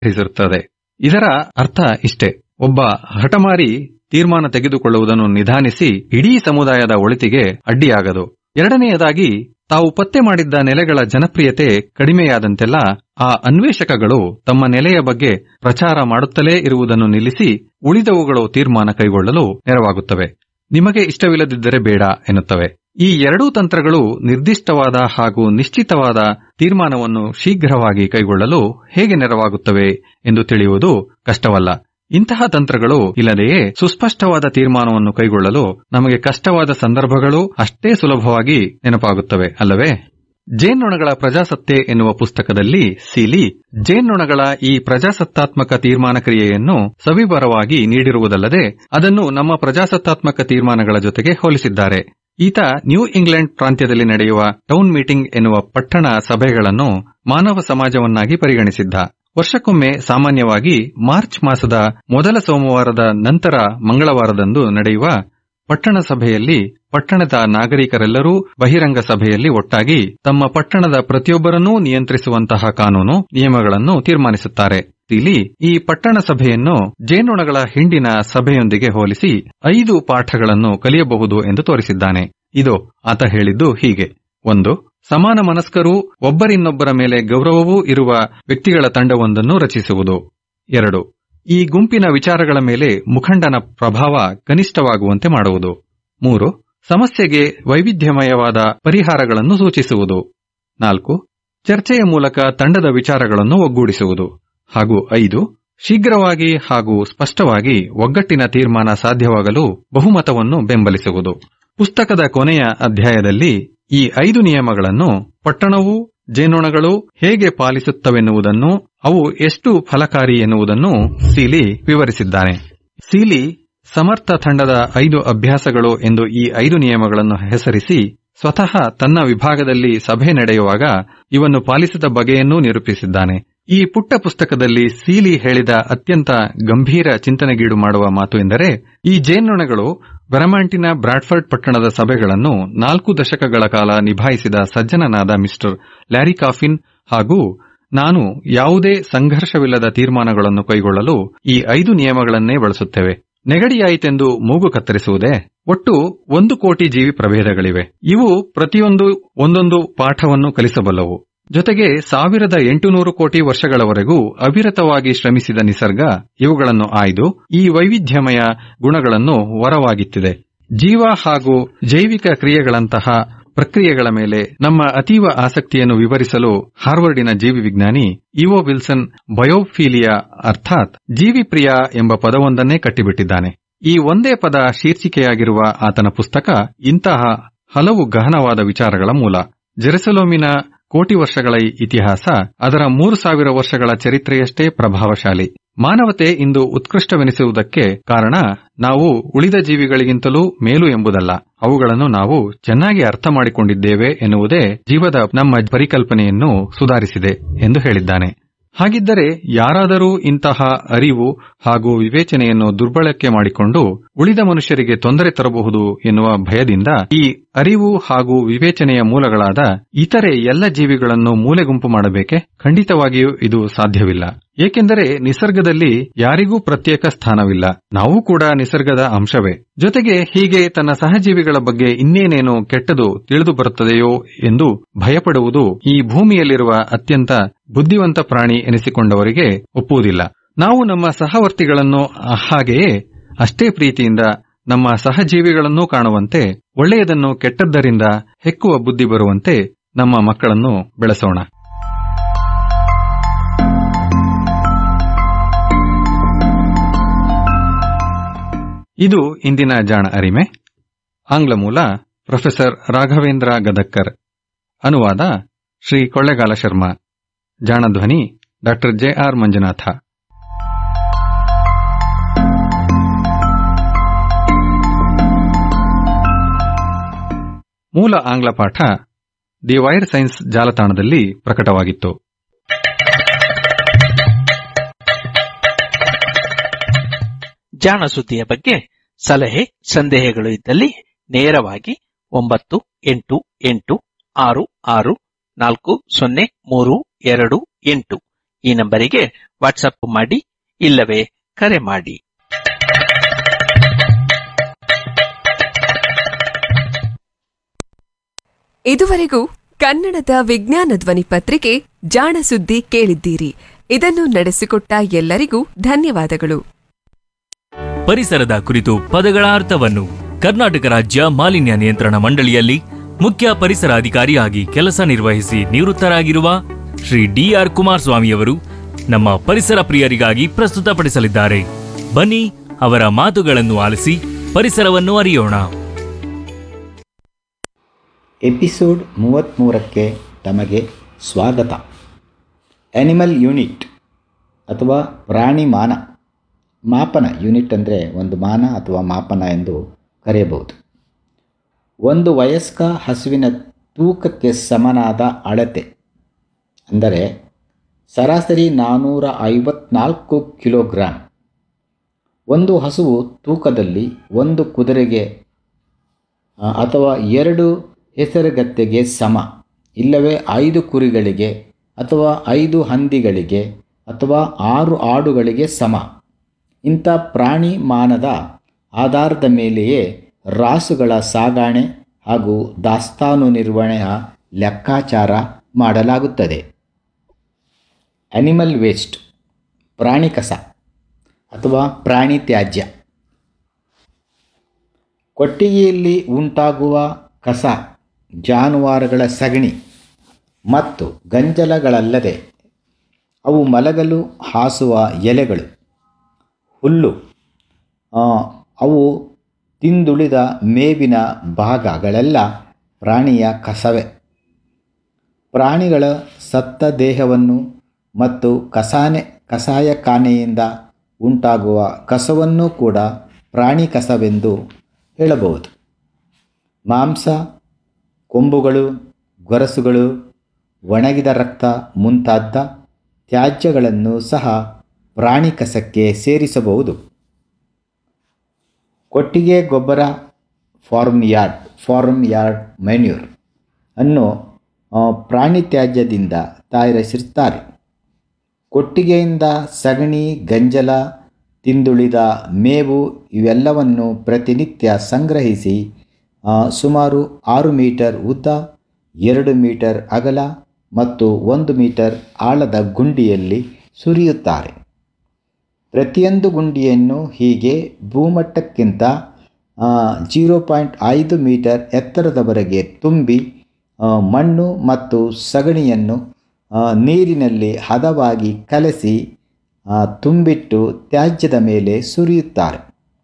ನಿರ್ಧರಿಸಿರುತ್ತದೆ ಇದರ ಅರ್ಥ ಇಷ್ಟೇ ಒಬ್ಬ ಹಠಮಾರಿ ತೀರ್ಮಾನ ತೆಗೆದುಕೊಳ್ಳುವುದನ್ನು ನಿಧಾನಿಸಿ ಇಡೀ ಸಮುದಾಯದ ಒಳಿತಿಗೆ ಅಡ್ಡಿಯಾಗದು ಎರಡನೆಯದಾಗಿ ತಾವು ಪತ್ತೆ ಮಾಡಿದ್ದ ನೆಲೆಗಳ ಜನಪ್ರಿಯತೆ ಕಡಿಮೆಯಾದಂತೆಲ್ಲ ಆ ಅನ್ವೇಷಕಗಳು ತಮ್ಮ ನೆಲೆಯ ಬಗ್ಗೆ ಪ್ರಚಾರ ಮಾಡುತ್ತಲೇ ಇರುವುದನ್ನು ನಿಲ್ಲಿಸಿ ಉಳಿದವುಗಳು ತೀರ್ಮಾನ ಕೈಗೊಳ್ಳಲು ನೆರವಾಗುತ್ತವೆ ನಿಮಗೆ ಇಷ್ಟವಿಲ್ಲದಿದ್ದರೆ ಬೇಡ ಎನ್ನುತ್ತವೆ ಈ ಎರಡೂ ತಂತ್ರಗಳು ನಿರ್ದಿಷ್ಟವಾದ ಹಾಗೂ ನಿಶ್ಚಿತವಾದ ತೀರ್ಮಾನವನ್ನು ಶೀಘ್ರವಾಗಿ ಕೈಗೊಳ್ಳಲು ಹೇಗೆ ನೆರವಾಗುತ್ತವೆ ಎಂದು ತಿಳಿಯುವುದು ಕಷ್ಟವಲ್ಲ ಇಂತಹ ತಂತ್ರಗಳು ಇಲ್ಲದೆಯೇ ಸುಸ್ಪಷ್ಟವಾದ ತೀರ್ಮಾನವನ್ನು ಕೈಗೊಳ್ಳಲು ನಮಗೆ ಕಷ್ಟವಾದ ಸಂದರ್ಭಗಳು ಅಷ್ಟೇ ಸುಲಭವಾಗಿ ನೆನಪಾಗುತ್ತವೆ ಅಲ್ಲವೇ ಜೇನ್ನೊಣಗಳ ಪ್ರಜಾಸತ್ತೆ ಎನ್ನುವ ಪುಸ್ತಕದಲ್ಲಿ ಸೀಲಿ ಜೇನ್ನೊಣಗಳ ಈ ಪ್ರಜಾಸತ್ತಾತ್ಮಕ ತೀರ್ಮಾನ ಕ್ರಿಯೆಯನ್ನು ಸವಿವರವಾಗಿ ನೀಡಿರುವುದಲ್ಲದೆ ಅದನ್ನು ನಮ್ಮ ಪ್ರಜಾಸತ್ತಾತ್ಮಕ ತೀರ್ಮಾನಗಳ ಜೊತೆಗೆ ಹೋಲಿಸಿದ್ದಾರೆ ಈತ ನ್ಯೂ ಇಂಗ್ಲೆಂಡ್ ಪ್ರಾಂತ್ಯದಲ್ಲಿ ನಡೆಯುವ ಟೌನ್ ಮೀಟಿಂಗ್ ಎನ್ನುವ ಪಟ್ಟಣ ಸಭೆಗಳನ್ನು ಮಾನವ ಸಮಾಜವನ್ನಾಗಿ ಪರಿಗಣಿಸಿದ್ದ ವರ್ಷಕ್ಕೊಮ್ಮೆ ಸಾಮಾನ್ಯವಾಗಿ ಮಾರ್ಚ್ ಮಾಸದ ಮೊದಲ ಸೋಮವಾರದ ನಂತರ ಮಂಗಳವಾರದಂದು ನಡೆಯುವ ಪಟ್ಟಣ ಸಭೆಯಲ್ಲಿ ಪಟ್ಟಣದ ನಾಗರಿಕರೆಲ್ಲರೂ ಬಹಿರಂಗ ಸಭೆಯಲ್ಲಿ ಒಟ್ಟಾಗಿ ತಮ್ಮ ಪಟ್ಟಣದ ಪ್ರತಿಯೊಬ್ಬರನ್ನೂ ನಿಯಂತ್ರಿಸುವಂತಹ ಕಾನೂನು ನಿಯಮಗಳನ್ನು ತೀರ್ಮಾನಿಸುತ್ತಾರೆ ಇಲ್ಲಿ ಈ ಪಟ್ಟಣ ಸಭೆಯನ್ನು ಜೇನುಣಗಳ ಹಿಂಡಿನ ಸಭೆಯೊಂದಿಗೆ ಹೋಲಿಸಿ ಐದು ಪಾಠಗಳನ್ನು ಕಲಿಯಬಹುದು ಎಂದು ತೋರಿಸಿದ್ದಾನೆ ಇದು ಆತ ಹೇಳಿದ್ದು ಹೀಗೆ ಒಂದು ಸಮಾನ ಮನಸ್ಕರು ಒಬ್ಬರಿನ್ನೊಬ್ಬರ ಮೇಲೆ ಗೌರವವೂ ಇರುವ ವ್ಯಕ್ತಿಗಳ ತಂಡವೊಂದನ್ನು ರಚಿಸುವುದು ಎರಡು ಈ ಗುಂಪಿನ ವಿಚಾರಗಳ ಮೇಲೆ ಮುಖಂಡನ ಪ್ರಭಾವ ಕನಿಷ್ಠವಾಗುವಂತೆ ಮಾಡುವುದು ಮೂರು ಸಮಸ್ಯೆಗೆ ವೈವಿಧ್ಯಮಯವಾದ ಪರಿಹಾರಗಳನ್ನು ಸೂಚಿಸುವುದು ನಾಲ್ಕು ಚರ್ಚೆಯ ಮೂಲಕ ತಂಡದ ವಿಚಾರಗಳನ್ನು ಒಗ್ಗೂಡಿಸುವುದು ಹಾಗೂ ಐದು ಶೀಘ್ರವಾಗಿ ಹಾಗೂ ಸ್ಪಷ್ಟವಾಗಿ ಒಗ್ಗಟ್ಟಿನ ತೀರ್ಮಾನ ಸಾಧ್ಯವಾಗಲು ಬಹುಮತವನ್ನು ಬೆಂಬಲಿಸುವುದು ಪುಸ್ತಕದ ಕೊನೆಯ ಅಧ್ಯಾಯದಲ್ಲಿ ಈ ಐದು ನಿಯಮಗಳನ್ನು ಪಟ್ಟಣವು ಜೇನುಣಗಳು ಹೇಗೆ ಪಾಲಿಸುತ್ತವೆನ್ನುವುದನ್ನು ಅವು ಎಷ್ಟು ಫಲಕಾರಿ ಎನ್ನುವುದನ್ನು ಸೀಲಿ ವಿವರಿಸಿದ್ದಾನೆ ಸೀಲಿ ಸಮರ್ಥ ತಂಡದ ಐದು ಅಭ್ಯಾಸಗಳು ಎಂದು ಈ ಐದು ನಿಯಮಗಳನ್ನು ಹೆಸರಿಸಿ ಸ್ವತಃ ತನ್ನ ವಿಭಾಗದಲ್ಲಿ ಸಭೆ ನಡೆಯುವಾಗ ಇವನ್ನು ಪಾಲಿಸಿದ ಬಗೆಯನ್ನೂ ನಿರೂಪಿಸಿದ್ದಾನೆ ಈ ಪುಟ್ಟ ಪುಸ್ತಕದಲ್ಲಿ ಸೀಲಿ ಹೇಳಿದ ಅತ್ಯಂತ ಗಂಭೀರ ಚಿಂತನೆಗೀಡು ಮಾಡುವ ಮಾತು ಎಂದರೆ ಈ ಜೇನುಣಗಳು ವೆರಮಾಂಟಿನ ಬ್ರಾಡ್ಫರ್ಡ್ ಪಟ್ಟಣದ ಸಭೆಗಳನ್ನು ನಾಲ್ಕು ದಶಕಗಳ ಕಾಲ ನಿಭಾಯಿಸಿದ ಸಜ್ಜನನಾದ ಮಿಸ್ಟರ್ ಲ್ಯಾರಿ ಕಾಫಿನ್ ಹಾಗೂ ನಾನು ಯಾವುದೇ ಸಂಘರ್ಷವಿಲ್ಲದ ತೀರ್ಮಾನಗಳನ್ನು ಕೈಗೊಳ್ಳಲು ಈ ಐದು ನಿಯಮಗಳನ್ನೇ ಬಳಸುತ್ತೇವೆ ನೆಗಡಿಯಾಯಿತೆಂದು ಮೂಗು ಕತ್ತರಿಸುವುದೇ ಒಟ್ಟು ಒಂದು ಕೋಟಿ ಜೀವಿ ಪ್ರಭೇದಗಳಿವೆ ಇವು ಪ್ರತಿಯೊಂದು ಒಂದೊಂದು ಪಾಠವನ್ನು ಕಲಿಸಬಲ್ಲವು ಜೊತೆಗೆ ಸಾವಿರದ ಎಂಟುನೂರು ಕೋಟಿ ವರ್ಷಗಳವರೆಗೂ ಅವಿರತವಾಗಿ ಶ್ರಮಿಸಿದ ನಿಸರ್ಗ ಇವುಗಳನ್ನು ಆಯ್ದು ಈ ವೈವಿಧ್ಯಮಯ ಗುಣಗಳನ್ನು ವರವಾಗಿತ್ತಿದೆ ಜೀವ ಹಾಗೂ ಜೈವಿಕ ಕ್ರಿಯೆಗಳಂತಹ ಪ್ರಕ್ರಿಯೆಗಳ ಮೇಲೆ ನಮ್ಮ ಅತೀವ ಆಸಕ್ತಿಯನ್ನು ವಿವರಿಸಲು ಹಾರ್ವರ್ಡಿನ ಜೀವಿ ವಿಜ್ಞಾನಿ ಇವೋ ವಿಲ್ಸನ್ ಬಯೋಫೀಲಿಯಾ ಅರ್ಥಾತ್ ಜೀವಿಪ್ರಿಯ ಎಂಬ ಪದವೊಂದನ್ನೇ ಕಟ್ಟಿಬಿಟ್ಟಿದ್ದಾನೆ ಈ ಒಂದೇ ಪದ ಶೀರ್ಷಿಕೆಯಾಗಿರುವ ಆತನ ಪುಸ್ತಕ ಇಂತಹ ಹಲವು ಗಹನವಾದ ವಿಚಾರಗಳ ಮೂಲ ಜೆರುಸಲೋಮಿನ ಕೋಟಿ ವರ್ಷಗಳ ಇತಿಹಾಸ ಅದರ ಮೂರು ಸಾವಿರ ವರ್ಷಗಳ ಚರಿತ್ರೆಯಷ್ಟೇ ಪ್ರಭಾವಶಾಲಿ ಮಾನವತೆ ಇಂದು ಉತ್ಕೃಷ್ಟವೆನಿಸುವುದಕ್ಕೆ ಕಾರಣ ನಾವು ಉಳಿದ ಜೀವಿಗಳಿಗಿಂತಲೂ ಮೇಲು ಎಂಬುದಲ್ಲ ಅವುಗಳನ್ನು ನಾವು ಚೆನ್ನಾಗಿ ಅರ್ಥ ಮಾಡಿಕೊಂಡಿದ್ದೇವೆ ಎನ್ನುವುದೇ ಜೀವದ ನಮ್ಮ ಪರಿಕಲ್ಪನೆಯನ್ನು ಸುಧಾರಿಸಿದೆ ಎಂದು ಹೇಳಿದ್ದಾನೆ ಹಾಗಿದ್ದರೆ ಯಾರಾದರೂ ಇಂತಹ ಅರಿವು ಹಾಗೂ ವಿವೇಚನೆಯನ್ನು ದುರ್ಬಳಕೆ ಮಾಡಿಕೊಂಡು ಉಳಿದ ಮನುಷ್ಯರಿಗೆ ತೊಂದರೆ ತರಬಹುದು ಎನ್ನುವ ಭಯದಿಂದ ಈ ಅರಿವು ಹಾಗೂ ವಿವೇಚನೆಯ ಮೂಲಗಳಾದ ಇತರೆ ಎಲ್ಲ ಜೀವಿಗಳನ್ನು ಮೂಲೆಗುಂಪು ಮಾಡಬೇಕೆ ಖಂಡಿತವಾಗಿಯೂ ಇದು ಸಾಧ್ಯವಿಲ್ಲ ಏಕೆಂದರೆ ನಿಸರ್ಗದಲ್ಲಿ ಯಾರಿಗೂ ಪ್ರತ್ಯೇಕ ಸ್ಥಾನವಿಲ್ಲ ನಾವು ಕೂಡ ನಿಸರ್ಗದ ಅಂಶವೇ ಜೊತೆಗೆ ಹೀಗೆ ತನ್ನ ಸಹಜೀವಿಗಳ ಬಗ್ಗೆ ಇನ್ನೇನೇನು ಕೆಟ್ಟದು ತಿಳಿದು ಬರುತ್ತದೆಯೋ ಎಂದು ಭಯಪಡುವುದು ಈ ಭೂಮಿಯಲ್ಲಿರುವ ಅತ್ಯಂತ ಬುದ್ಧಿವಂತ ಪ್ರಾಣಿ ಎನಿಸಿಕೊಂಡವರಿಗೆ ಒಪ್ಪುವುದಿಲ್ಲ ನಾವು ನಮ್ಮ ಸಹವರ್ತಿಗಳನ್ನು ಹಾಗೆಯೇ ಅಷ್ಟೇ ಪ್ರೀತಿಯಿಂದ ನಮ್ಮ ಸಹಜೀವಿಗಳನ್ನೂ ಕಾಣುವಂತೆ ಒಳ್ಳೆಯದನ್ನು ಕೆಟ್ಟದ್ದರಿಂದ ಹೆಕ್ಕುವ ಬುದ್ಧಿ ಬರುವಂತೆ ನಮ್ಮ ಮಕ್ಕಳನ್ನು ಬೆಳೆಸೋಣ ಇದು ಇಂದಿನ ಜಾಣ ಅರಿಮೆ ಆಂಗ್ಲ ಮೂಲ ಪ್ರೊಫೆಸರ್ ರಾಘವೇಂದ್ರ ಗದಕ್ಕರ್ ಅನುವಾದ ಶ್ರೀ ಕೊಳ್ಳೆಗಾಲ ಶರ್ಮಾ ಜಾಣಧ್ವನಿ ಡಾಕ್ಟರ್ ಜೆ ಆರ್ ಮಂಜುನಾಥ ಮೂಲ ಆಂಗ್ಲ ಪಾಠ ದಿ ವೈರ್ ಸೈನ್ಸ್ ಜಾಲತಾಣದಲ್ಲಿ ಪ್ರಕಟವಾಗಿತ್ತು ಜಾಣ ಸುದ್ದಿಯ ಬಗ್ಗೆ ಸಲಹೆ ಸಂದೇಹಗಳು ಇದ್ದಲ್ಲಿ ನೇರವಾಗಿ ಒಂಬತ್ತು ಎಂಟು ಎಂಟು ಆರು ಆರು ನಾಲ್ಕು ಸೊನ್ನೆ ಮೂರು ಎರಡು ಎಂಟು ಈ ನಂಬರಿಗೆ ವಾಟ್ಸಪ್ ಮಾಡಿ ಇಲ್ಲವೇ ಕರೆ ಮಾಡಿ ಇದುವರೆಗೂ ಕನ್ನಡದ ವಿಜ್ಞಾನ ಧ್ವನಿ ಪತ್ರಿಕೆ ಜಾಣ ಸುದ್ದಿ ಕೇಳಿದ್ದೀರಿ ಇದನ್ನು ನಡೆಸಿಕೊಟ್ಟ ಎಲ್ಲರಿಗೂ ಧನ್ಯವಾದಗಳು ಪರಿಸರದ ಕುರಿತು ಪದಗಳ ಅರ್ಥವನ್ನು ಕರ್ನಾಟಕ ರಾಜ್ಯ ಮಾಲಿನ್ಯ ನಿಯಂತ್ರಣ ಮಂಡಳಿಯಲ್ಲಿ ಮುಖ್ಯ ಪರಿಸರ ಅಧಿಕಾರಿಯಾಗಿ ಕೆಲಸ ನಿರ್ವಹಿಸಿ ನಿವೃತ್ತರಾಗಿರುವ ಶ್ರೀ ಡಿಆರ್ ಕುಮಾರಸ್ವಾಮಿಯವರು ನಮ್ಮ ಪರಿಸರ ಪ್ರಿಯರಿಗಾಗಿ ಪ್ರಸ್ತುತಪಡಿಸಲಿದ್ದಾರೆ ಬನ್ನಿ ಅವರ ಮಾತುಗಳನ್ನು ಆಲಿಸಿ ಪರಿಸರವನ್ನು ಅರಿಯೋಣ ಎಪಿಸೋಡ್ ಮೂವತ್ತ್ಮೂರಕ್ಕೆ ತಮಗೆ ಸ್ವಾಗತ ಆ್ಯನಿಮಲ್ ಯೂನಿಟ್ ಅಥವಾ ಪ್ರಾಣಿ ಮಾನ ಮಾಪನ ಯೂನಿಟ್ ಅಂದರೆ ಒಂದು ಮಾನ ಅಥವಾ ಮಾಪನ ಎಂದು ಕರೆಯಬಹುದು ಒಂದು ವಯಸ್ಕ ಹಸುವಿನ ತೂಕಕ್ಕೆ ಸಮನಾದ ಅಳತೆ ಅಂದರೆ ಸರಾಸರಿ ನಾನ್ನೂರ ಐವತ್ನಾಲ್ಕು ಕಿಲೋಗ್ರಾಂ ಒಂದು ಹಸುವು ತೂಕದಲ್ಲಿ ಒಂದು ಕುದುರೆಗೆ ಆ, ಅಥವಾ ಎರಡು ಹೆಸರುಗತ್ತೆಗೆ ಸಮ ಇಲ್ಲವೇ ಐದು ಕುರಿಗಳಿಗೆ ಅಥವಾ ಐದು ಹಂದಿಗಳಿಗೆ ಅಥವಾ ಆರು ಆಡುಗಳಿಗೆ ಸಮ ಇಂಥ ಪ್ರಾಣಿ ಮಾನದ ಆಧಾರದ ಮೇಲೆಯೇ ರಾಸುಗಳ ಸಾಗಾಣೆ ಹಾಗೂ ದಾಸ್ತಾನು ನಿರ್ವಹಣೆಯ ಲೆಕ್ಕಾಚಾರ ಮಾಡಲಾಗುತ್ತದೆ ಅನಿಮಲ್ ವೇಸ್ಟ್ ಪ್ರಾಣಿ ಕಸ ಅಥವಾ ಪ್ರಾಣಿ ತ್ಯಾಜ್ಯ ಕೊಟ್ಟಿಗೆಯಲ್ಲಿ ಉಂಟಾಗುವ ಕಸ ಜಾನುವಾರುಗಳ ಸಗಣಿ ಮತ್ತು ಗಂಜಲಗಳಲ್ಲದೆ ಅವು ಮಲಗಲು ಹಾಸುವ ಎಲೆಗಳು ಹುಲ್ಲು ಆ, ಅವು ತಿಂದುಳಿದ ಮೇವಿನ ಭಾಗಗಳೆಲ್ಲ ಪ್ರಾಣಿಯ ಕಸವೇ ಪ್ರಾಣಿಗಳ ಸತ್ತ ದೇಹವನ್ನು ಮತ್ತು ಕಸಾನೆ ಕಸಾಯಖಾನೆಯಿಂದ ಉಂಟಾಗುವ ಕಸವನ್ನೂ ಕೂಡ ಪ್ರಾಣಿ ಕಸವೆಂದು ಹೇಳಬಹುದು ಮಾಂಸ ಕೊಂಬುಗಳು ಗೊರಸುಗಳು ಒಣಗಿದ ರಕ್ತ ಮುಂತಾದ ತ್ಯಾಜ್ಯಗಳನ್ನು ಸಹ ಪ್ರಾಣಿ ಕಸಕ್ಕೆ ಸೇರಿಸಬಹುದು ಕೊಟ್ಟಿಗೆ ಗೊಬ್ಬರ farm yard farm yard manure ಅನ್ನು ಆ, ಪ್ರಾಣಿ ತ್ಯಾಜ್ಯದಿಂದ ತಯಾರಿಸಿರುತ್ತಾರೆ ಕೊಟ್ಟಿಗೆಯಿಂದ ಸಗಣಿ ಗಂಜಲ ತಿಂದುಳಿದ ಮೇವು ಇವೆಲ್ಲವನ್ನು ಪ್ರತಿನಿತ್ಯ ಸಂಗ್ರಹಿಸಿ ಆ, ಸುಮಾರು ಆರು ಮೀಟರ್ ಉದ್ದ ಎರಡು ಮೀಟರ್ ಅಗಲ ಮತ್ತು ಒಂದು ಮೀಟರ್ ಆಳದ ಗುಂಡಿಯಲ್ಲಿ ಸುರಿಯುತ್ತಾರೆ ಪ್ರತಿಯೊಂದು ಗುಂಡಿಯನ್ನು ಹೀಗೆ ಭೂಮಟ್ಟಕ್ಕಿಂತ ಜೀರೋ ಪಾಯಿಂಟ್ ಐದು ಮೀಟರ್ ಎತ್ತರದವರೆಗೆ ತುಂಬಿ ಆ, ಮಣ್ಣು ಮತ್ತು ಸಗಣಿಯನ್ನು ಆ, ನೀರಿನಲ್ಲಿ ಹದವಾಗಿ ಕಲಸಿ ಆ, ತುಂಬಿಟ್ಟು ತ್ಯಾಜ್ಯದ ಮೇಲೆ ಸುರಿಯುತ್ತಾರೆ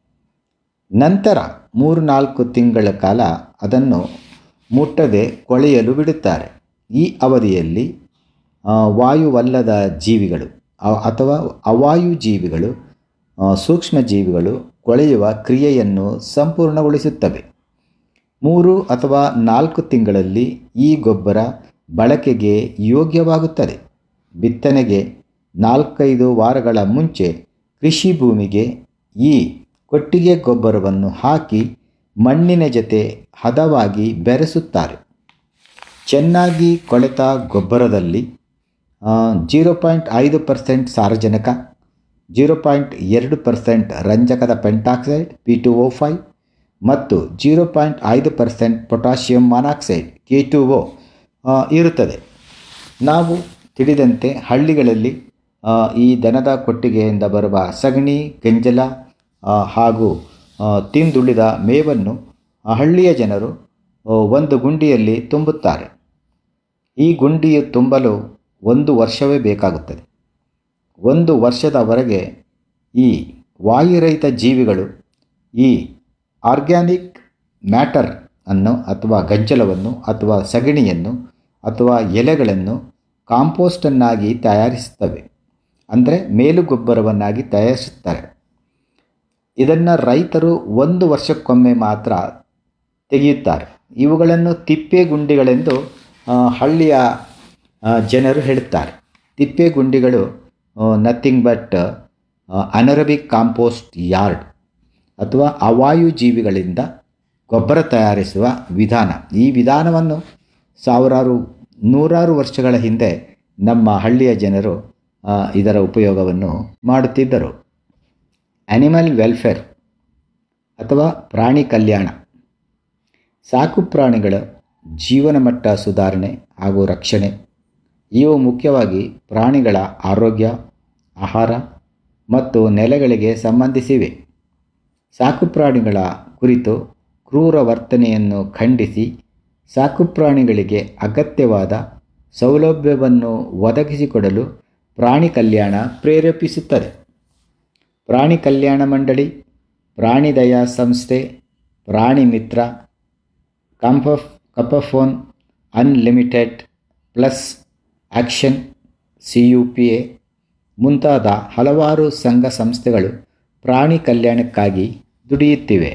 ನಂತರ ಮೂರು ನಾಲ್ಕು ತಿಂಗಳ ಕಾಲ ಅದನ್ನು ಮುಟ್ಟದೆ ಕೊಳೆಯಲು ಬಿಡುತ್ತಾರೆ ಈ ಅವಧಿಯಲ್ಲಿ ಆ, ವಾಯುವಲ್ಲದ ಜೀವಿಗಳು ಅ- ಅಥವಾ ಅವಾಯು ಜೀವಿಗಳು ಆ, ಸೂಕ್ಷ್ಮ ಜೀವಿಗಳು ಕೊಳೆಯುವ ಕ್ರಿಯೆಯನ್ನು ಸಂಪೂರ್ಣಗೊಳಿಸುತ್ತವೆ ಮೂರು ಅಥವಾ ನಾಲ್ಕು ತಿಂಗಳಲ್ಲಿ ಈ ಗೊಬ್ಬರ ಬಳಕೆಗೆ ಯೋಗ್ಯವಾಗುತ್ತದೆ ಬಿತ್ತನೆಗೆ ನಾಲ್ಕೈದು ವಾರಗಳ ಮುಂಚೆ ಕೃಷಿ ಭೂಮಿಗೆ ಈ ಕೊಟ್ಟಿಗೆ ಗೊಬ್ಬರವನ್ನು ಹಾಕಿ ಮಣ್ಣಿನ ಜೊತೆ ಹದವಾಗಿ ಬೆರೆಸುತ್ತಾರೆ ಚೆನ್ನಾಗಿ ಕೊಳೆತ ಗೊಬ್ಬರದಲ್ಲಿ ಜೀರೋ ಪಾಯಿಂಟ್ ಐದು ಪರ್ಸೆಂಟ್ ಸಾರಜನಕ ಜೀರೋ ಪಾಯಿಂಟ್ ಎರಡು ಪರ್ಸೆಂಟ್ ರಂಜಕದ pentoxide P two O five ಮತ್ತು ಜೀರೋ ಪಾಯಿಂಟ್ ಐದು percent potassium monoxide K two O ಇರುತ್ತದೆ ನಾವು ತಿಳಿದಂತೆ ಹಳ್ಳಿಗಳಲ್ಲಿ ಆ, ಈ ದನದ ಕೊಟ್ಟಿಗೆಯಿಂದ ಬರುವ ಸಗಣಿ ಗಂಜಲ ಆ, ಹಾಗೂ ಆ, ತಿಂದುಳಿದ ಮೇವನ್ನು ಆ ಹಳ್ಳಿಯ ಜನರು ಆ, ಒಂದು ಗುಂಡಿಯಲ್ಲಿ ತುಂಬುತ್ತಾರೆ ಈ ಗುಂಡಿಯು ತುಂಬಲು ಒಂದು ವರ್ಷವೇ ಬೇಕಾಗುತ್ತದೆ ಒಂದು ವರ್ಷದವರೆಗೆ ಈ ವಾಯುರಹಿತ ಜೀವಿಗಳು ಈ ಆರ್ಗ್ಯಾನಿಕ್ ಮ್ಯಾಟರ್ ಅನ್ನು ಅಥವಾ ಗಂಜಲವನ್ನು ಅಥವಾ ಸಗಣಿಯನ್ನು ಅಥವಾ ಎಲೆಗಳನ್ನು ಕಾಂಪೋಸ್ಟನ್ನಾಗಿ ತಯಾರಿಸುತ್ತವೆ ಅಂದರೆ ಮೇಲುಗೊಬ್ಬರವನ್ನಾಗಿ ತಯಾರಿಸುತ್ತಾರೆ ಇದನ್ನು ರೈತರು ಒಂದು ವರ್ಷಕ್ಕೊಮ್ಮೆ ಮಾತ್ರ ತೆಗೆಯುತ್ತಾರೆ ಇವುಗಳನ್ನು ತಿಪ್ಪೆ ಗುಂಡಿಗಳೆಂದು ಆ, ಹಳ್ಳಿಯ ಆ, ಜನರು ಹೇಳುತ್ತಾರೆ ತಿಪ್ಪೆ ಗುಂಡಿಗಳು nothing but anaerobic compost yard ಅಥವಾ ಅವಾಯು ಜೀವಿಗಳಿಂದ ಗೊಬ್ಬರ ತಯಾರಿಸುವ ವಿಧಾನ ಈ ವಿಧಾನವನ್ನು ಸಾವಿರಾರು ನೂರಾರು ವರ್ಷಗಳ ಹಿಂದೆ ನಮ್ಮ ಹಳ್ಳಿಯ ಜನರು ಆ, ಇದರ ಉಪಯೋಗವನ್ನು ಮಾಡುತ್ತಿದ್ದರು ಆನಿಮಲ್ ವೆಲ್ಫೇರ್ ಅಥವಾ ಪ್ರಾಣಿ ಕಲ್ಯಾಣ ಸಾಕು ಪ್ರಾಣಿಗಳ ಜೀವನ ಮಟ್ಟ ಸುಧಾರಣೆ ಹಾಗೂ ರಕ್ಷಣೆ ಇವು ಮುಖ್ಯವಾಗಿ ಪ್ರಾಣಿಗಳ ಆರೋಗ್ಯ ಆಹಾರ ಮತ್ತು ನೆಲೆಗಳಿಗೆ ಸಂಬಂಧಿಸಿವೆ ಸಾಕುಪ್ರಾಣಿಗಳ ಕುರಿತು ಕ್ರೂರ ವರ್ತನೆಯನ್ನು ಖಂಡಿಸಿ ಸಾಕುಪ್ರಾಣಿಗಳಿಗೆ ಅಗತ್ಯವಾದ ಸೌಲಭ್ಯವನ್ನು ಒದಗಿಸಿಕೊಡಲು ಪ್ರಾಣಿ ಕಲ್ಯಾಣ ಪ್ರೇರೇಪಿಸುತ್ತದೆ ಪ್ರಾಣಿ ಕಲ್ಯಾಣ ಮಂಡಳಿ ಪ್ರಾಣಿ ದಯಾ ಸಂಸ್ಥೆ ಪ್ರಾಣಿ ಮಿತ್ರ ಕಂಪಫ್ ಕಪಫೋನ್ unlimited plus action C U P A ಮುಂತಾದ ಹಲವಾರು ಸಂಘ ಸಂಸ್ಥೆಗಳು ಪ್ರಾಣಿ ಕಲ್ಯಾಣಕ್ಕಾಗಿ ದುಡಿಯುತ್ತಿವೆ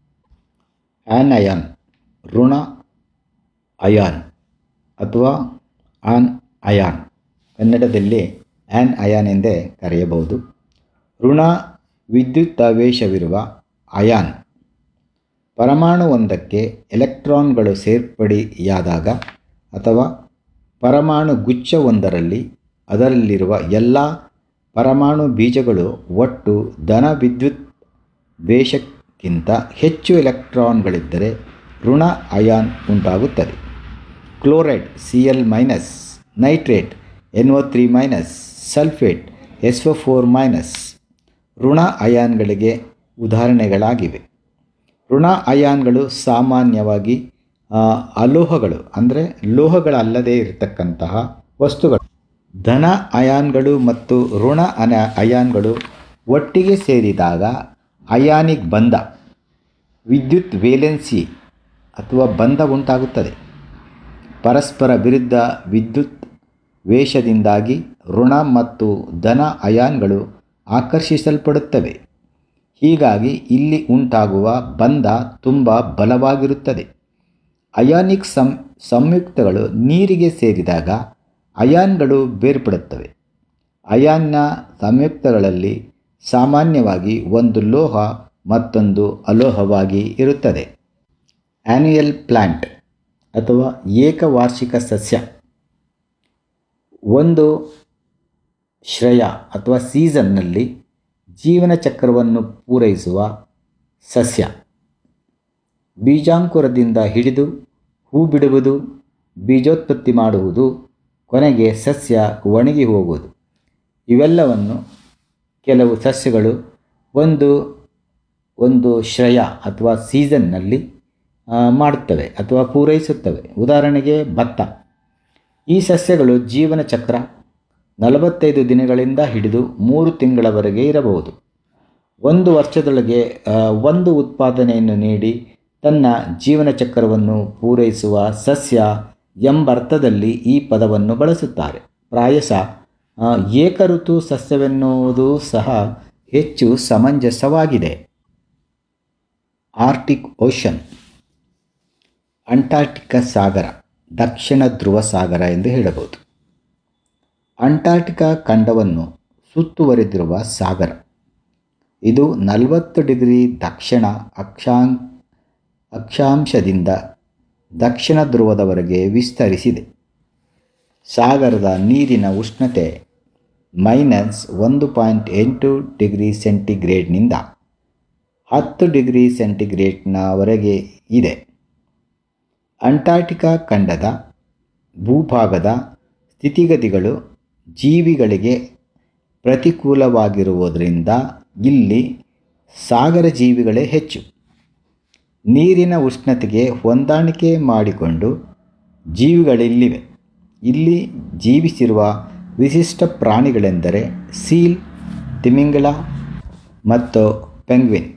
ಆನ್ ಅಯಾನ್ ಋಣ ಅಯಾನ್ ಅಥವಾ ಆನ್ ಅಯಾನ್ ಕನ್ನಡದಲ್ಲಿ ಆನ್ ಅಯಾನ್ ಎಂದೇ ಕರೆಯಬಹುದು ಋಣ ವಿದ್ಯುತ್ತಾವೇಶವಿರುವ ಅಯಾನ್ ಪರಮಾಣುವೊಂದಕ್ಕೆ ಎಲೆಕ್ಟ್ರಾನ್ಗಳು ಸೇರ್ಪಡೆಯಾದಾಗ ಅಥವಾ ಪರಮಾಣು ಗುಚ್ಛವೊಂದರಲ್ಲಿ ಅದರಲ್ಲಿರುವ ಎಲ್ಲ ಪರಮಾಣು ಬೀಜಗಳು ಒಟ್ಟು ಧನ ವಿದ್ಯುತ್ ವೇಷಕ್ಕಿಂತ ಹೆಚ್ಚು ಎಲೆಕ್ಟ್ರಾನ್ಗಳಿದ್ದರೆ ಋಣ ಅಯಾನ್ ಉಂಟಾಗುತ್ತದೆ chloride C L minus nitrate N O three minus sulphate S O four minus ಋಣ ಅಯಾನ್ಗಳಿಗೆ ಉದಾಹರಣೆಗಳಾಗಿವೆ ಋಣ ಅಯಾನ್ಗಳು ಸಾಮಾನ್ಯವಾಗಿ ಆ, ಅಲೋಹಗಳು ಅಂದರೆ ಲೋಹಗಳಲ್ಲದೇ ಇರತಕ್ಕಂತಹ ವಸ್ತುಗಳು ಧನ ಅಯಾನ್ಗಳು ಮತ್ತು ಋಣ ಅನ ಅಯಾನ್ಗಳು ಒಟ್ಟಿಗೆ ಸೇರಿದಾಗ ಅಯಾನಿಕ್ ಬಂಧ ವಿದ್ಯುತ್ ವೇಲೆನ್ಸಿ ಅಥವಾ ಬಂಧ ಉಂಟಾಗುತ್ತದೆ ಪರಸ್ಪರ ವಿರುದ್ಧ ವಿದ್ಯುತ್ ವೇಷದಿಂದಾಗಿ ಋಣ ಮತ್ತು ಧನ ಅಯಾನ್ಗಳು ಆಕರ್ಷಿಸಲ್ಪಡುತ್ತವೆ ಹೀಗಾಗಿ ಇಲ್ಲಿ ಉಂಟಾಗುವ ಬಂಧ ತುಂಬ ಬಲವಾಗಿರುತ್ತದೆ ಅಯಾನಿಕ್ ಸಂ ಸಂಯುಕ್ತಗಳು ನೀರಿಗೆ ಸೇರಿದಾಗ ಅಯಾನ್ಗಳು ಬೇರ್ಪಡುತ್ತವೆ ಅಯಾನ್ನ ಸಂಯುಕ್ತಗಳಲ್ಲಿ ಸಾಮಾನ್ಯವಾಗಿ ಒಂದು ಲೋಹ ಮತ್ತೊಂದು ಅಲೋಹವಾಗಿ ಇರುತ್ತದೆ ಆ್ಯನ್ಯುಯಲ್ ಪ್ಲ್ಯಾಂಟ್ ಅಥವಾ ಏಕವಾರ್ಷಿಕ ಸಸ್ಯ ಒಂದು ಶ್ರಯ ಅಥವಾ ಸೀಸನ್ನಲ್ಲಿ ಜೀವನ ಚಕ್ರವನ್ನು ಪೂರೈಸುವ ಸಸ್ಯ ಬೀಜಾಂಕುರದಿಂದ ಹಿಡಿದು ಹೂ ಬಿಡುವುದು ಬೀಜೋತ್ಪತ್ತಿ ಮಾಡುವುದು ಕೊನೆಗೆ ಸಸ್ಯ ಒಣಗಿ ಹೋಗುವುದು ಇವೆಲ್ಲವನ್ನು ಕೆಲವು ಸಸ್ಯಗಳು ಒಂದು ಒಂದು ಶ್ರಯ ಅಥವಾ ಸೀಸನ್ನಲ್ಲಿ ಆ, ಮಾಡುತ್ತವೆ ಅಥವಾ ಪೂರೈಸುತ್ತವೆ ಉದಾಹರಣೆಗೆ ಭತ್ತ ಈ ಸಸ್ಯಗಳು ಜೀವನ ಚಕ್ರ ನಲವತ್ತೈದು ದಿನಗಳಿಂದ ಹಿಡಿದು ಮೂರು ತಿಂಗಳವರೆಗೆ ಇರಬಹುದು ಒಂದು ವರ್ಷದೊಳಗೆ ಆ, ಒಂದು ಉತ್ಪಾದನೆಯನ್ನು ನೀಡಿ ತನ್ನ ಜೀವನ ಚಕ್ರವನ್ನು ಪೂರೈಸುವ ಸಸ್ಯ ಎಂಬರ್ಥದಲ್ಲಿ ಈ ಪದವನ್ನು ಬಳಸುತ್ತಾರೆ ಪ್ರಾಯಶಃ ಆ, ಏಕಋತು ಸಸ್ಯವೆನ್ನುವುದು ಸಹ ಹೆಚ್ಚು ಸಮಂಜಸವಾಗಿದೆ ಆರ್ಟಿಕ್ ಓಷನ್ ಅಂಟಾರ್ಟಿಕಾ ಸಾಗರ ದಕ್ಷಿಣ ಧ್ರುವ ಸಾಗರ ಎಂದು ಹೇಳಬಹುದು ಅಂಟಾರ್ಟಿಕಾ ಖಂಡವನ್ನು ಸುತ್ತುವರೆದಿರುವ ಸಾಗರ ಇದು ನಲವತ್ತು ಡಿಗ್ರಿ ದಕ್ಷಿಣ ಅಕ್ಷಾಂ ಅಕ್ಷಾಂಶದಿಂದ ದಕ್ಷಿಣ ಧ್ರುವದವರೆಗೆ ವಿಸ್ತರಿಸಿದೆ ಸಾಗರದ ನೀರಿನ ಉಷ್ಣತೆ ಮೈನಸ್ ಒಂದು ಪಾಯಿಂಟ್ ಎಂಟು ಡಿಗ್ರಿ ಸೆಂಟಿಗ್ರೇಡ್ನಿಂದ ಹತ್ತು ಡಿಗ್ರಿ ಸೆಂಟಿಗ್ರೇಡ್ನವರೆಗೆ ಇದೆ ಅಂಟಾರ್ಟಿಕಾ ಖಂಡದ ಭೂಭಾಗದ ಸ್ಥಿತಿಗತಿಗಳು ಜೀವಿಗಳಿಗೆ ಪ್ರತಿಕೂಲವಾಗಿರುವುದರಿಂದ ಇಲ್ಲಿ ಸಾಗರ ಜೀವಿಗಳೇ ಹೆಚ್ಚು ನೀರಿನ ಉಷ್ಣತೆಗೆ ಹೊಂದಾಣಿಕೆ ಮಾಡಿಕೊಂಡು ಜೀವಿಗಳಿಲ್ಲಿವೆ ಇಲ್ಲಿ ಜೀವಿಸಿರುವ ವಿಶಿಷ್ಟ ಪ್ರಾಣಿಗಳೆಂದರೆ ಸೀಲ್ ತಿಮಿಂಗಲ ಮತ್ತು ಪೆಂಗ್ವಿನ್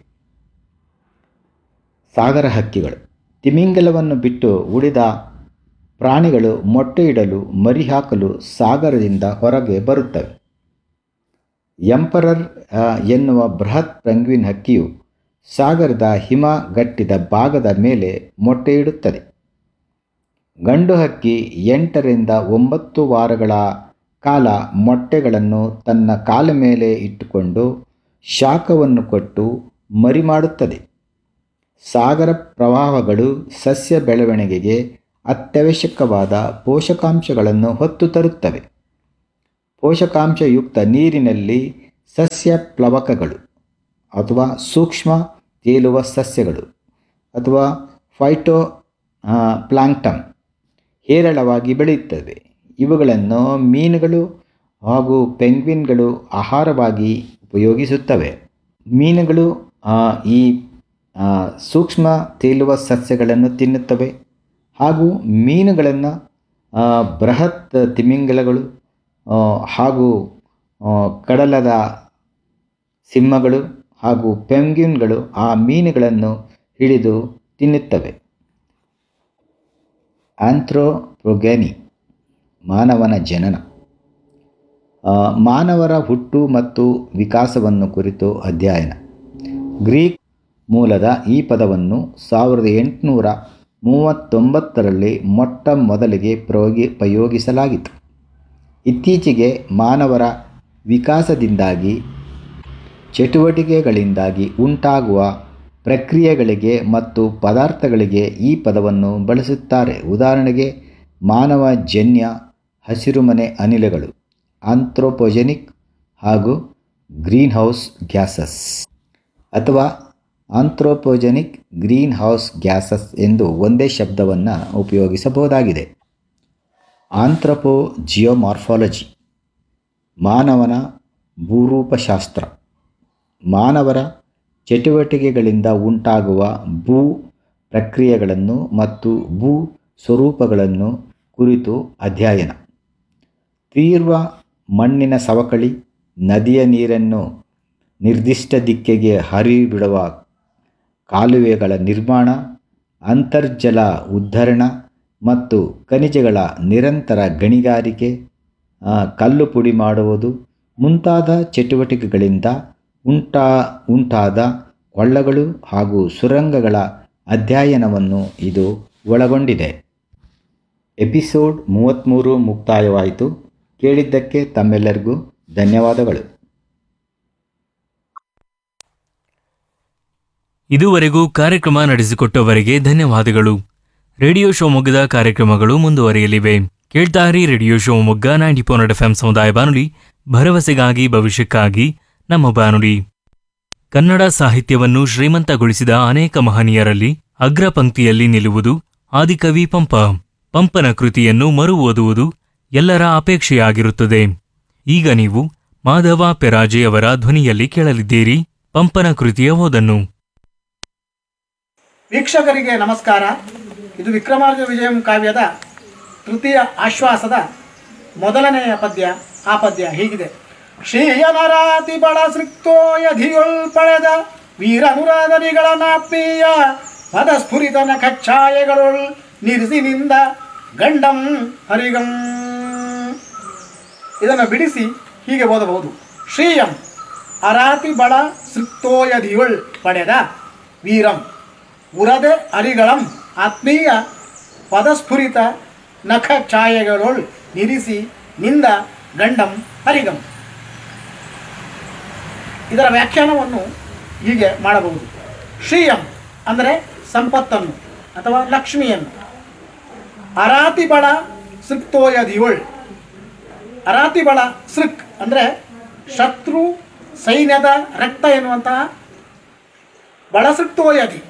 ಸಾಗರ ಹಕ್ಕಿಗಳು ತಿಮಿಂಗಲವನ್ನು ಬಿಟ್ಟು ಉಳಿದ ಪ್ರಾಣಿಗಳು ಮೊಟ್ಟೆ ಇಡಲು ಮರಿ ಹಾಕಲು ಸಾಗರದಿಂದ ಹೊರಗೆ ಬರುತ್ತವೆ ಎಂಪರರ್ ಆ, ಎನ್ನುವ ಬೃಹತ್ ಪೆಂಗ್ವಿನ್ ಹಕ್ಕಿಯು ಸಾಗರದ ಹಿಮಗಟ್ಟಿದ ಭಾಗದ ಮೇಲೆ ಮೊಟ್ಟೆ ಇಡುತ್ತದೆ ಗಂಡು ಹಕ್ಕಿ ಎಂಟರಿಂದ ಒಂಬತ್ತು ವಾರಗಳ ಕಾಲ ಮೊಟ್ಟೆಗಳನ್ನು ತನ್ನ ಕಾಲ ಮೇಲೆ ಇಟ್ಟುಕೊಂಡು ಶಾಖವನ್ನು ಕೊಟ್ಟು ಮರಿ ಮಾಡುತ್ತದೆ ಸಾಗರ ಪ್ರವಾಹಗಳು ಸಸ್ಯ ಬೆಳವಣಿಗೆಗೆ ಅತ್ಯವಶ್ಯಕವಾದ ಪೋಷಕಾಂಶಗಳನ್ನು ಹೊತ್ತು ತರುತ್ತವೆ ಪೋಷಕಾಂಶಯುಕ್ತ ನೀರಿನಲ್ಲಿ ಸಸ್ಯ ಪ್ಲವಕಗಳು ಅಥವಾ ಸೂಕ್ಷ್ಮ ತೇಲುವ ಸಸ್ಯಗಳು ಅಥವಾ ಫೈಟೋ ಆ, ಪ್ಲಾಂಕ್ಟನ್ ಹೇರಳವಾಗಿ ಬೆಳೆಯುತ್ತವೆ ಇವುಗಳನ್ನು ಮೀನುಗಳು ಹಾಗೂ ಪೆಂಗ್ವಿನ್ಗಳು ಆಹಾರವಾಗಿ ಉಪಯೋಗಿಸುತ್ತವೆ ಮೀನುಗಳು ಆ, ಈ ಆ, ಸೂಕ್ಷ್ಮ ತೇಲುವ ಸಸ್ಯಗಳನ್ನು ತಿನ್ನುತ್ತವೆ ಹಾಗೂ ಮೀನುಗಳನ್ನು ಆ, ಬೃಹತ್ ತಿಮಿಂಗಲಗಳು ಆ, ಹಾಗೂ ಆ, ಕಡಲದ ಸಿಂಹಗಳು ಹಾಗೂ ಪೆಂಗ್ವಿನ್ಗಳು ಆ ಮೀನುಗಳನ್ನು ಹಿಡಿದು ತಿನ್ನುತ್ತವೆ ಆಂಥ್ರೋಪ್ರೊಗ್ಯಾನಿ ಮಾನವನ ಜನನ ಆ, ಮಾನವರ ಹುಟ್ಟು ಮತ್ತು ವಿಕಾಸವನ್ನು ಕುರಿತು ಅಧ್ಯಯನ ಗ್ರೀಕ್ ಮೂಲದ ಈ ಪದವನ್ನು ಸಾವಿರದ ಎಂಟುನೂರ ಮೂವತ್ತೊಂಬತ್ತರಲ್ಲಿ ಮೊಟ್ಟ ಮೊದಲಿಗೆ ಪ್ರಯೋಗಿ ಪ್ರಯೋಗಿಸಲಾಗಿತ್ತು ಇತ್ತೀಚೆಗೆ ಮಾನವರ ವಿಕಾಸದಿಂದಾಗಿ ಚಟುವಟಿಕೆಗಳಿಂದಾಗಿ ಉಂಟಾಗುವ ಪ್ರಕ್ರಿಯೆಗಳಿಗೆ ಮತ್ತು ಪದಾರ್ಥಗಳಿಗೆ ಈ ಪದವನ್ನು ಬಳಸುತ್ತಾರೆ ಉದಾಹರಣೆಗೆ ಮಾನವ ಜನ್ಯ ಹಸಿರುಮನೆ ಅನಿಲಗಳು ಆಂಥ್ರೋಪೊಜೆನಿಕ್ ಹಾಗೂ ಗ್ರೀನ್ ಹೌಸ್ ಗ್ಯಾಸಸ್ ಅಥವಾ ಆಂಥ್ರೋಪೊಜೆನಿಕ್ ಗ್ರೀನ್ ಹೌಸ್ ಗ್ಯಾಸಸ್ ಎಂದು ಒಂದೇ ಶಬ್ದವನ್ನು ಉಪಯೋಗಿಸಬಹುದಾಗಿದೆ ಆಂಥ್ರಪೋ ಜಿಯೋಮಾರ್ಫಾಲಜಿ ಮಾನವನ ಭೂರೂಪಶಾಸ್ತ್ರ ಮಾನವರ ಚಟುವಟಿಕೆಗಳಿಂದ ಉಂಟಾಗುವ ಭೂ ಪ್ರಕ್ರಿಯೆಗಳನ್ನು ಮತ್ತು ಭೂ ಸ್ವರೂಪಗಳನ್ನು ಕುರಿತು ಅಧ್ಯಯನ ತೀವ್ರ ಮಣ್ಣಿನ ಸವಕಳಿ ನದಿಯ ನೀರನ್ನು ನಿರ್ದಿಷ್ಟ ದಿಕ್ಕಿಗೆ ಹರಿಬಿಡುವ ಕಾಲುವೆಗಳ ನಿರ್ಮಾಣ ಅಂತರ್ಜಲ ಉದ್ಧರಣ ಮತ್ತು ಖನಿಜಗಳ ನಿರಂತರ ಗಣಿಗಾರಿಕೆ ಆ, ಕಲ್ಲು ಪುಡಿ ಮಾಡುವುದು ಮುಂತಾದ ಚಟುವಟಿಕೆಗಳಿಂದ ಉಂಟಾ ಉಂಟಾದ ಕೊಳ್ಳಗಳು ಹಾಗೂ ಸುರಂಗಗಳ ಅಧ್ಯಯನವನ್ನು ಇದು ಒಳಗೊಂಡಿದೆ ಎಪಿಸೋಡ್ ಮೂವತ್ತ್ಮೂರು ಮುಕ್ತಾಯವಾಯಿತು ಕೇಳಿದ್ದಕ್ಕೆ ತಮ್ಮೆಲ್ಲರಿಗೂ ಧನ್ಯವಾದಗಳು ಇದುವರೆಗೂ ಕಾರ್ಯಕ್ರಮ ನಡೆಸಿಕೊಟ್ಟವರಿಗೆ ಧನ್ಯವಾದಗಳು ರೇಡಿಯೋ ಶಿವಮೊಗ್ಗದ ಕಾರ್ಯಕ್ರಮಗಳು ಮುಂದುವರಿಯಲಿವೆ ಕೇಳ್ತಾರಿ radio Shivamogga ninety point F ಸಮುದಾಯ ಬಾನುಲಿ ಭರವಸೆಗಾಗಿ ಭವಿಷ್ಯಕ್ಕಾಗಿ ನಮ್ಮ ಬಾನುಲಿ ಕನ್ನಡ ಸಾಹಿತ್ಯವನ್ನು ಶ್ರೀಮಂತಗೊಳಿಸಿದ ಅನೇಕ ಮಹನೀಯರಲ್ಲಿ ಅಗ್ರ ಪಂಕ್ತಿಯಲ್ಲಿ ನಿಲ್ಲುವುದು ಆದಿಕವಿ ಪಂಪ ಪಂಪನ ಕೃತಿಯನ್ನು ಮರು ಓದುವುದು ಎಲ್ಲರ ಅಪೇಕ್ಷೆಯಾಗಿರುತ್ತದೆ ಈಗ ನೀವು ಮಾಧವ ಪೆರಾಜೆಯವರ ಧ್ವನಿಯಲ್ಲಿ ಕೇಳಲಿದ್ದೀರಿ ಪಂಪನ ಕೃತಿಯ ಓದನ್ನು ವೀಕ್ಷಕರಿಗೆ ನಮಸ್ಕಾರ ಇದು ವಿಕ್ರಮಾರ್ಜ ವಿಜಯಂ ಕಾವ್ಯದ ತೃತೀಯ ಆಶ್ವಾಸದ ಮೊದಲನೆಯ ಪದ್ಯ ಆ ಪದ್ಯ ಹೀಗಿದೆ ಶ್ರೀಯನರಾತಿ ಬಳ ಸೃಕ್ತೋಯಧಿಯೊಳ್ ಪಳೆದ ವೀರನುರಾದರಿಗಳ ನಾತ್ಮೀಯ ಪದಸ್ಫುರಿತ ನಖಚ್ಛಾಯೆಗಳೊಳ್ ನಿರ್ಸಿನಿಂದ ಗಂಡಂ ಹರಿಗಂ ಇದನ್ನು ಬಿಡಿಸಿ ಹೀಗೆ ಓದಬಹುದು ಶ್ರೀಯಂ ಅರಾತಿ ಬಳ ಸೃಕ್ತೋಯಧಿಯೊಳ್ ಪಡೆದ ವೀರಂ ಉರದೆ ಅರಿಗಳಂ ಆತ್ಮೀಯ ಪದಸ್ಫುರಿತ ನಖ ಛಾಯೆಗಳೊಳ್ ನಿರಿಸಿ ನಿಂದ ಗಂಡಂ ಹರಿಗಂ ಇದರ ವ್ಯಾಖ್ಯಾನವನ್ನು ಹೀಗೆ ಮಾಡಬಹುದು ಶ್ರೀಯಂ ಅಂದರೆ ಸಂಪತ್ತನ್ನು ಅಥವಾ ಲಕ್ಷ್ಮಿಯನ್ನು ಅರಾತಿ ಬಳ ಸೃಕ್ತೋಯದಿಯೊಳ್ ಅರಾತಿ ಬಳ ಸೃಕ್ ಅಂದರೆ ಶತ್ರು ಸೈನ್ಯದ ರಕ್ತ ಎನ್ನುವಂತಹ ಬಳಸೃಕ್ತೋಯದಿ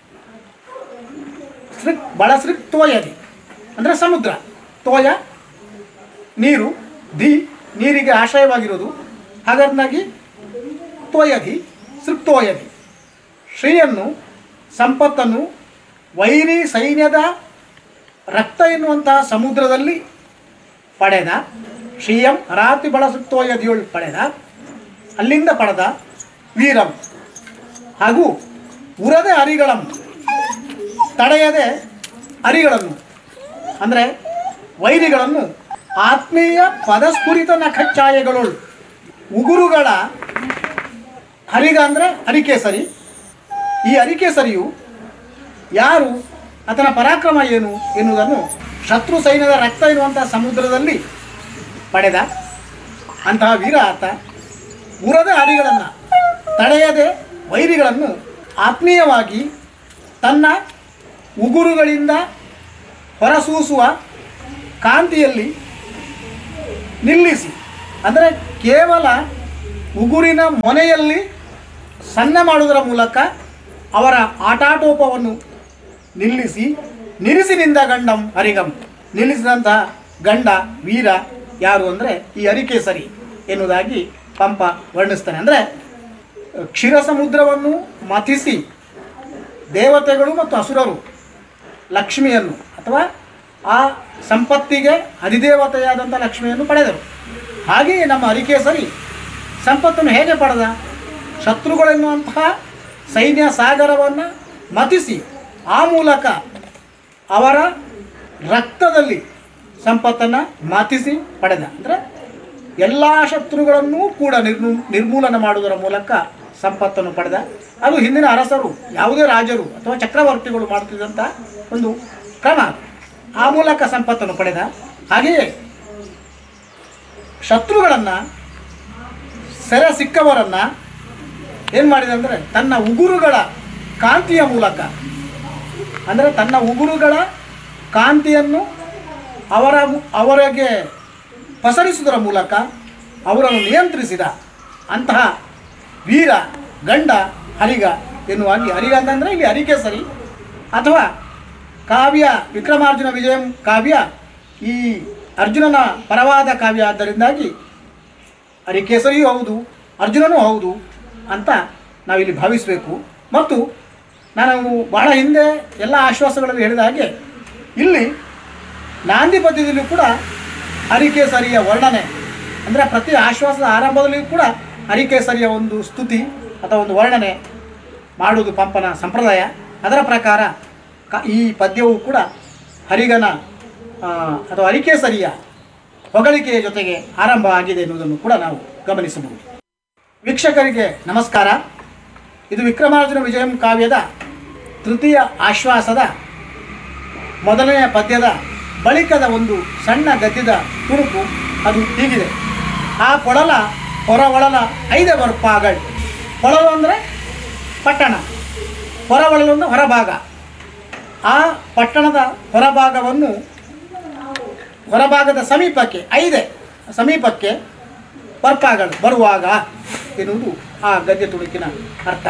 ಸೃಕ್ ಬಳಸೃಕ್ ತೋಯದಿ ಅಂದರೆ ಸಮುದ್ರ ತೋಯ ನೀರು ದಿ ನೀರಿಗೆ ಆಶ್ರಯವಾಗಿರೋದು ಹಾಗಾದ್ನಾಗಿ ತೋಯದಿ ಸೃಕ್ತೋಯದಿ ಶ್ರೀಯನ್ನು ಸಂಪತ್ತನ್ನು ವೈರಿ ಸೈನ್ಯದ ರಕ್ತ ಎನ್ನುವಂತಹ ಸಮುದ್ರದಲ್ಲಿ ಪಡೆದ ಶ್ರೀಯಂ ರಾತಿ ಬಳಸುತ್ತೋಯದಿಯೊಳ್ ಪಡೆದ ಅಲ್ಲಿಂದ ಪಡೆದ ವೀರಂ ಹಾಗೂ ಉರದ ಅರಿಗಳಂ ತಡೆಯದೆ ಅರಿಗಳನ್ನು ಅಂದರೆ ವೈರಿಗಳನ್ನು ಆತ್ಮೀಯ ಪದಸ್ಫುರಿತ ನಖಚ್ಛಾಯೆಗಳು ಉಗುರುಗಳ ಹರಿಗ ಅಂದರೆ ಅರಿಕೇಸರಿ ಈ ಅರಿಕೇಸರಿಯು ಯಾರು ಆತನ ಪರಾಕ್ರಮ ಏನು ಎನ್ನುವುದನ್ನು ಶತ್ರು ಸೈನ್ಯದ ರಕ್ತ ಎನ್ನುವಂತಹ ಸಮುದ್ರದಲ್ಲಿ ಪಡೆದ ಅಂತಹ ವೀರ ಆತ ಉರದ ಹರಿಗಳನ್ನು ತಡೆಯದೆ ವೈರಿಗಳನ್ನು ಆತ್ಮೀಯವಾಗಿ ತನ್ನ ಉಗುರುಗಳಿಂದ ಹೊರಸೂಸುವ ಕಾಂತಿಯಲ್ಲಿ ನಿಲ್ಲಿಸಿ ಅಂದರೆ ಕೇವಲ ಉಗುರಿನ ಮೊನೆಯಲ್ಲಿ ಸಣ್ಣ ಮಾಡುವುದರ ಮೂಲಕ ಅವರ ಆಟಾಟೋಪವನ್ನು ನಿಲ್ಲಿಸಿ ನಿಲ್ಲಿಸಿನಿಂದ ಗಂಡಂ ಹರಿಗಂ ನಿಲ್ಲಿಸಿದಂತಹ ಗಂಡ ವೀರ ಯಾರು ಅಂದರೆ ಈ ಅರಿಕೇಸರಿ ಎನ್ನುವುದಾಗಿ ಪಂಪ ವರ್ಣಿಸ್ತಾನೆ ಅಂದರೆ ಕ್ಷೀರ ಸಮುದ್ರವನ್ನು ಮಥಿಸಿ ದೇವತೆಗಳು ಮತ್ತು ಅಸುರರು ಲಕ್ಷ್ಮಿಯನ್ನು ಅಥವಾ ಆ ಸಂಪತ್ತಿಗೆ ಅಧಿದೇವತೆಯಾದಂಥ ಲಕ್ಷ್ಮಿಯನ್ನು ಪಡೆದರು ಹಾಗೆಯೇ ನಮ್ಮ ಅರಿಕೇಸರಿ ಸಂಪತ್ತನ್ನು ಹೇಗೆ ಪಡೆದ ಶತ್ರುಗಳೆನ್ನುವಂತಹ ಸೈನ್ಯ ಸಾಗರವನ್ನು ಮತಿಸಿ ಆ ಮೂಲಕ ಅವರ ರಕ್ತದಲ್ಲಿ ಸಂಪತ್ತನ್ನು ಮತಿಸಿ ಪಡೆದ ಅಂದರೆ ಎಲ್ಲ ಶತ್ರುಗಳನ್ನೂ ಕೂಡ ನಿರ್ಮೂ ನಿರ್ಮೂಲನೆ ಮಾಡುವುದರ ಮೂಲಕ ಸಂಪತ್ತನ್ನು ಪಡೆದ ಅದು ಹಿಂದಿನ ಅರಸರು ಯಾವುದೇ ರಾಜರು ಅಥವಾ ಚಕ್ರವರ್ತಿಗಳು ಮಾಡುತ್ತಿದ್ದಂಥ ಒಂದು ಕ್ರಮ ಆ ಮೂಲಕ ಸಂಪತ್ತನ್ನು ಪಡೆದ ಹಾಗೆಯೇ ಶತ್ರುಗಳನ್ನು ಸೆರೆ ಸಿಕ್ಕವರನ್ನು ಏನು ಮಾಡಿದೆ ಅಂದರೆ ತನ್ನ ಉಗುರುಗಳ ಕಾಂತಿಯ ಮೂಲಕ ಅಂದರೆ ತನ್ನ ಉಗುರುಗಳ ಕಾಂತಿಯನ್ನು ಅವರ ಮು- ಅವರಿಗೆ ಪಸರಿಸುವುದರ ಮೂಲಕ ಅವರನ್ನು ನಿಯಂತ್ರಿಸಿದ ಅಂತಹ ವೀರ ಗಂಡ ಹರಿಗ ಎನ್ನುವಾಗಿ ಹರಿಗ ಅಂತಂದರೆ ಇಲ್ಲಿ ಹರಿಕೇಸರಿ ಅಥವಾ ಕಾವ್ಯ ವಿಕ್ರಮಾರ್ಜುನ ವಿಜಯಂ ಕಾವ್ಯ ಈ ಅರ್ಜುನನ ಪರವಾದ ಕಾವ್ಯ ಆದ್ದರಿಂದಾಗಿ ಹರಿಕೇಸರಿಯೂ ಹೌದು ಅರ್ಜುನನೂ ಹೌದು ಅಂತ ನಾವಿಲ್ಲಿ ಭಾವಿಸಬೇಕು ಮತ್ತು ನಾನು ಬಹಳ ಹಿಂದೆ ಎಲ್ಲ ಆಶ್ವಾಸಗಳಲ್ಲಿ ಹೇಳಿದ ಹಾಗೆ ಇಲ್ಲಿ ನಾಂದಿ ಪದ್ಯದಲ್ಲೂ ಕೂಡ ಹರಿಕೇಸರಿಯ ವರ್ಣನೆ ಅಂದರೆ ಪ್ರತಿ ಆಶ್ವಾಸದ ಆರಂಭದಲ್ಲಿಯೂ ಕೂಡ ಹರಿಕೇಸರಿಯ ಒಂದು ಸ್ತುತಿ ಅಥವಾ ಒಂದು ವರ್ಣನೆ ಮಾಡುವುದು ಪಂಪನ ಸಂಪ್ರದಾಯ ಅದರ ಪ್ರಕಾರ ಕ ಈ ಪದ್ಯವು ಕೂಡ ಹರಿಗನ ಆ, ಅಥವಾ ಹರಿಕೇಸರಿಯ ಹೊಗಳಿಕೆಯ ಜೊತೆಗೆ ಆರಂಭ ಆಗಿದೆ ಎನ್ನುವುದನ್ನು ಕೂಡ ನಾವು ಗಮನಿಸಬಹುದು ವೀಕ್ಷಕರಿಗೆ ನಮಸ್ಕಾರ ಇದು ವಿಕ್ರಮಾರ್ಜುನ ವಿಜಯಂ ಕಾವ್ಯದ ತೃತೀಯ ಆಶ್ವಾಸದ ಮೊದಲನೆಯ ಪದ್ಯದ ಬಳಿಕದ ಒಂದು ಸಣ್ಣ ಗದ್ಯದ ತುಣುಕು ಅದು ಹೀಗಿದೆ ಆ ಕೊಳಲ ಹೊರ ಒಳಲ ಐದೆ ಬರ್ಪಾಗಳ್ ಕೊಳಲು ಅಂದರೆ ಪಟ್ಟಣ ಹೊರ ಒಳಲು ಅಂದರೆ ಹೊರಭಾಗ ಆ ಪಟ್ಟಣದ ಹೊರಭಾಗವನ್ನು ಹೊರಭಾಗದ ಸಮೀಪಕ್ಕೆ ಐದೆ ಸಮೀಪಕ್ಕೆ ಬರ್ಪಾಗಳು ಬರುವಾಗ ಎನ್ನುವುದು ಆ ಗದ್ಯ ತುಣುಕಿನ ಅರ್ಥ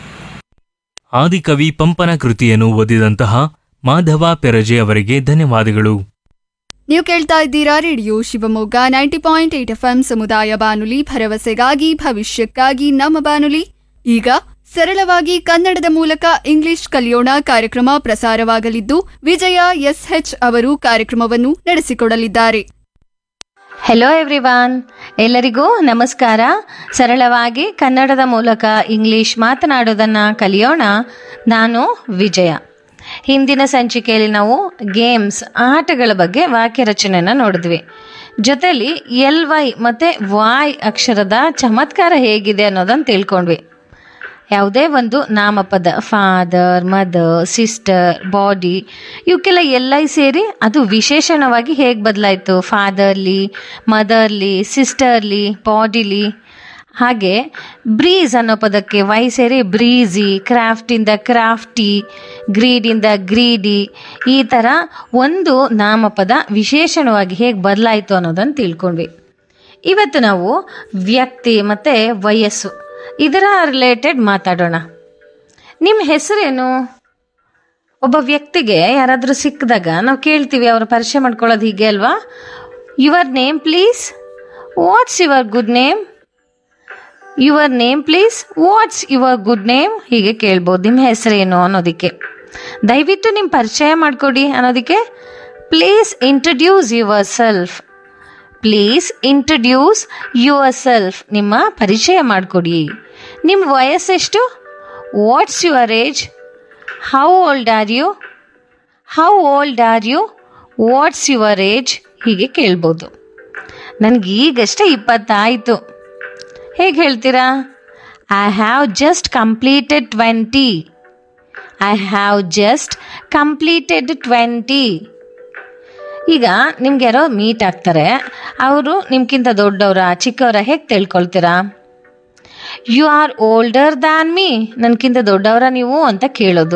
ಆದಿಕವಿ ಪಂಪನ ಕೃತಿಯನ್ನು ಓದಿದಂತಹ ಮಾಧವ ಪೆರಜೆ ಅವರಿಗೆ ಧನ್ಯವಾದಗಳು ನೀವು ಕೇಳ್ತಾ ಇದ್ದೀರಾ radio Shivamogga ninety point eight F ಸಮುದಾಯ ಬಾನುಲಿ ಭರವಸೆಗಾಗಿ ಭವಿಷ್ಯಕ್ಕಾಗಿ ನಮ್ಮ ಬಾನುಲಿ ಈಗ ಸರಳವಾಗಿ ಕನ್ನಡದ ಮೂಲಕ ಇಂಗ್ಲಿಷ್ ಕಲಿಯೋಣ ಕಾರ್ಯಕ್ರಮ ಪ್ರಸಾರವಾಗಲಿದ್ದು ವಿಜಯ ಎಸ್ಎಚ್ ಅವರು ಕಾರ್ಯಕ್ರಮವನ್ನು ನಡೆಸಿಕೊಡಲಿದ್ದಾರೆ ಹೆಲೋ ಎವ್ರಿವಾನ್ ಎಲ್ಲರಿಗೂ ನಮಸ್ಕಾರ ಸರಳವಾಗಿ ಕನ್ನಡದ ಮೂಲಕ ಇಂಗ್ಲಿಷ್ ಮಾತನಾಡೋದನ್ನು ಕಲಿಯೋಣ ನಾನು ವಿಜಯ ಹಿಂದಿನ ಸಂಚಿಕೆಯಲ್ಲಿ ನಾವು ಗೇಮ್ಸ್ ಆಟಗಳ ಬಗ್ಗೆ ವಾಕ್ಯ ರಚನೆನ ನೋಡಿದ್ವಿ ಜೊತೆಲಿ ಎಲ್ ವೈ ಮತ್ತು ವಾಯ್ ಅಕ್ಷರದ ಚಮತ್ಕಾರ ಹೇಗಿದೆ ಅನ್ನೋದನ್ನು ತಿಳ್ಕೊಂಡ್ವಿ ಯಾವುದೇ ಒಂದು ನಾಮಪದ ಫಾದರ್ ಮದರ್ ಸಿಸ್ಟರ್ ಬಾಡಿ ಇವಕ್ಕೆಲ್ಲ ಎಲ್ಲ ಸೇರಿ ಅದು ವಿಶೇಷಣವಾಗಿ ಹೇಗೆ ಬದಲಾಯಿತು ಫಾದರ್ಲಿ ಮದರ್ಲಿ ಸಿಸ್ಟರ್ಲಿ ಬಾಡಿಲಿ ಹಾಗೆ ಬ್ರೀಸ್ ಅನ್ನೋ ಪದಕ್ಕೆ ವೈ ಸೇರಿ ಬ್ರೀಸಿ ಕ್ರಾಫ್ಟಿಂದ ಕ್ರಾಫ್ಟಿ ಗ್ರೀಡಿಂದ ಗ್ರೀಡಿ ಈ ಥರ ಒಂದು ನಾಮಪದ ವಿಶೇಷಣವಾಗಿ ಹೇಗೆ ಬದಲಾಯಿತು ಅನ್ನೋದನ್ನು ತಿಳ್ಕೊಂಡ್ವಿ ಇವತ್ತು ನಾವು ವ್ಯಕ್ತಿ ಮತ್ತು ವಯಸ್ಸು ಇದರ ರಿಲೇಟೆಡ್ ಮಾತಾಡೋಣ ನಿಮ್ಮ ಹೆಸರೇನು ಒಬ್ಬ ವ್ಯಕ್ತಿಗೆ ಯಾರಾದರೂ ಸಿಕ್ಕಿದಾಗ ನಾವು ಕೇಳ್ತೀವಿ ಅವರ ಪರಿಚಯ ಮಾಡ್ಕೊಳ್ಳೋದು ಹೀಗೆ ಅಲ್ವಾ your name please what's your good name your name please what's your good name ಹೀಗೆ ಕೇಳ್ಬೋದು ನಿಮ್ಮ ಹೆಸರೇನು ಅನ್ನೋದಕ್ಕೆ ದಯವಿಟ್ಟು ನಿಮ್ಮ ಪರಿಚಯ ಮಾಡಿಕೊಡಿ ಅನ್ನೋದಕ್ಕೆ please introduce yourself please introduce yourself ನಿಮ್ಮ ಪರಿಚಯ ಮಾಡಿಕೊಡಿ ನಿಮ್ಮ ವಯಸ್ಸೆಷ್ಟು what's your age how old are you how old are you what's your age ಹೀಗೆ ಕೇಳ್ಬೋದು ನನಗೆ ಈಗಷ್ಟೇ ಇಪ್ಪತ್ತಾಯಿತು ಹೇಗೆ ಹೇಳ್ತೀರಾ I have just completed twenty I have just completed twenty ಈಗ ನಿಮ್ಗೆ ಯಾರೋ ಮೀಟ್ ಆಗ್ತಾರೆ ಅವರು ನಿಮ್ಗಿಂತ ದೊಡ್ಡವರ ಚಿಕ್ಕವರ ಹೇಗೆ ತಿಳ್ಕೊಳ್ತೀರಾ you are older than me ನನಗಿಂತ ದೊಡ್ಡವರ ನೀವು ಅಂತ ಕೇಳೋದು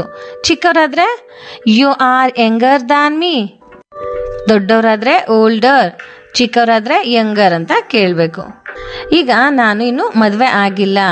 ಚಿಕ್ಕವರಾದ್ರೆ you are younger than me ದೊಡ್ಡವರಾದ್ರೆ ಓಲ್ಡರ್ ಚಿಕ್ಕವರಾದ್ರೆ ಯಂಗರ್ ಅಂತ ಕೇಳಬೇಕು ಈಗ ನಾನು ಇನ್ನು ಮದುವೆ ಆಗಿಲ್ಲ